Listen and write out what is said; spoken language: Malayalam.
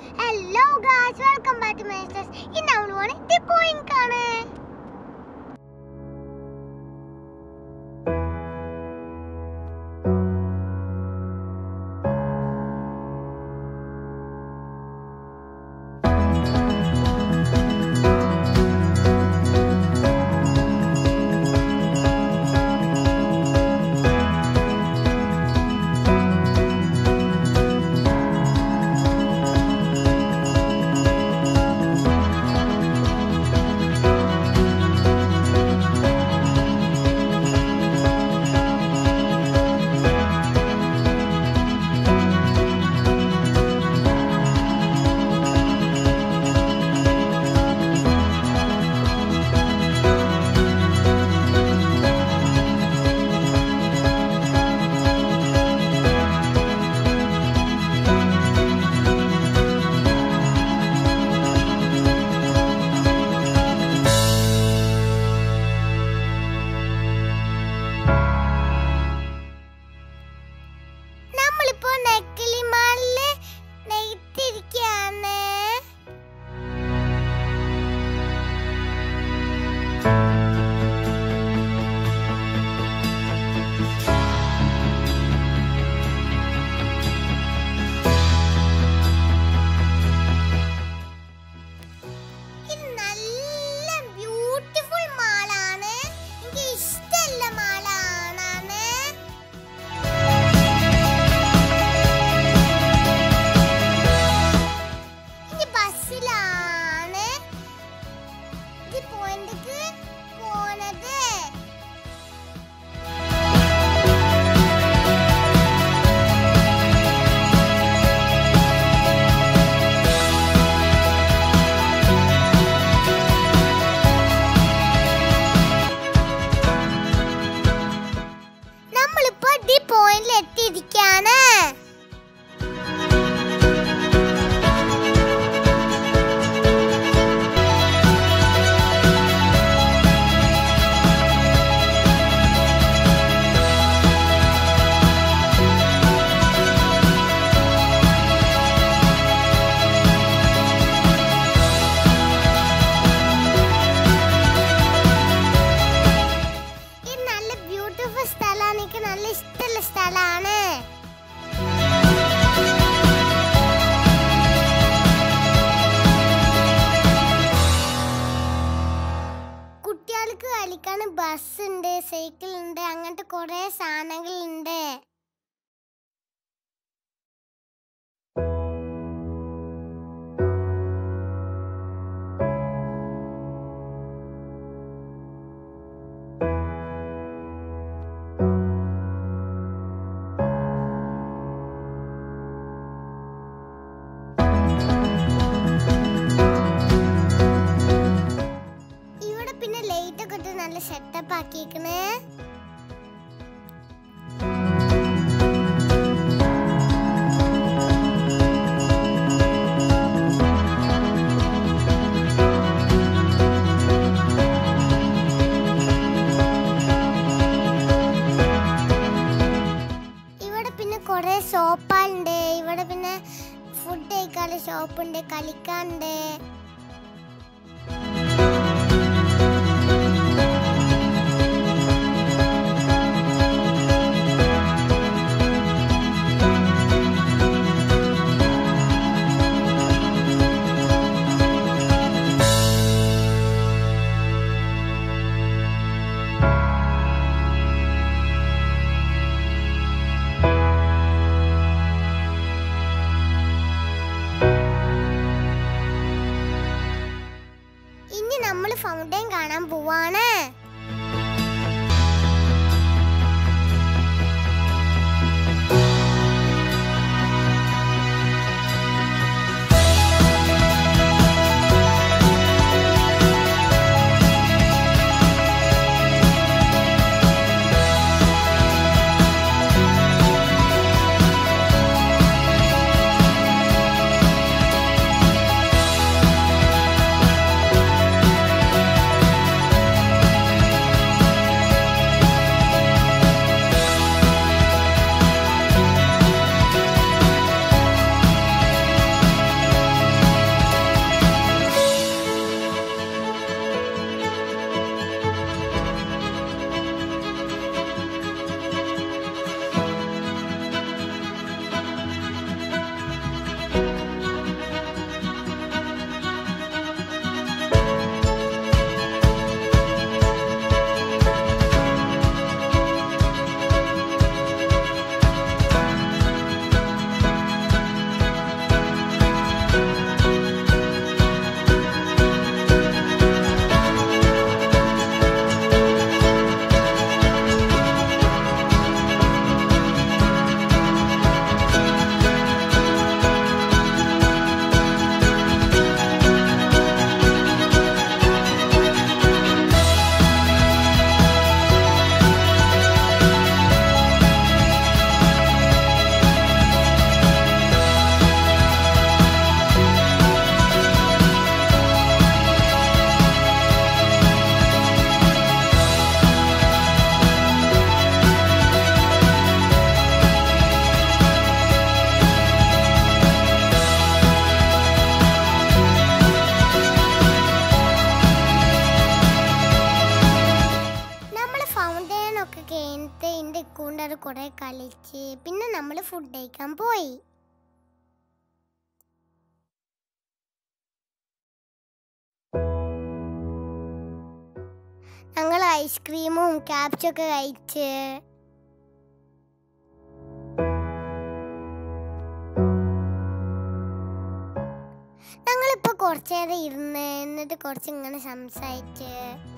hello guys welcome back to masters ഇന്ന് നമ്മൾ പോണേ ദി പോയിന്റ് ആണ് നമ്മളിപ്പോ നെക്കിളിമാളില് നെയ്ത്തിരിക്കാണ് ഇത് നല്ല ബ്യൂട്ടിഫുൾ മാളാണ് എനിക്ക് ഇഷ്ടമുള്ള മാളാണ് ഇനി ബസ്സിലാണ് ഇത് പോയിന്റിക്ക് പോണത് നമ്മളിപ്പോ ദി പോയിന്റിൽ എത്തിയിരിക്കാണ് ഇത് നല്ല ബ്യൂട്ടിഫുൾ സ്ഥലമാണ് എനിക്ക് നല്ല ഇഷ്ടമുള്ള സ്ഥലമാണ് കുട്ടികൾക്ക് കളിക്കാൻ ബസ് ഉണ്ട് സൈക്കിൾ ഉണ്ട് അങ്ങനത്തെ കുറെ സാധനങ്ങൾ ഉണ്ട് ഇവിടെ പിന്നെ ലൈറ്റ് ഒക്കെ ഇട്ട് നല്ല സെറ്റപ്പ് ആക്കിയേക്കണേ ഇവിടെ പിന്നെ കുറെ ഷോപ്പുണ്ട് ഇവിടെ പിന്നെ ഫുഡ് കഴിക്കാനുള്ള ഷോപ്പുണ്ട് കളിക്കാനുണ്ട് ഇനി നമ്മൾ ഫൗണ്ടൈൻ കാണാൻ പോവാണ് കളിച്ച് പിന്നെ നമ്മൾ ഫുഡ് കഴിക്കാൻ പോയി ഞങ്ങൾ ഐസ്ക്രീമും ക്യാപ്സൊക്കെ കഴിച്ച് ഞങ്ങളിപ്പോ കുറച്ചേരം ഇരുന്ന് എന്നിട്ട് കുറച്ച് ഇങ്ങനെ സംസാരിച്ച്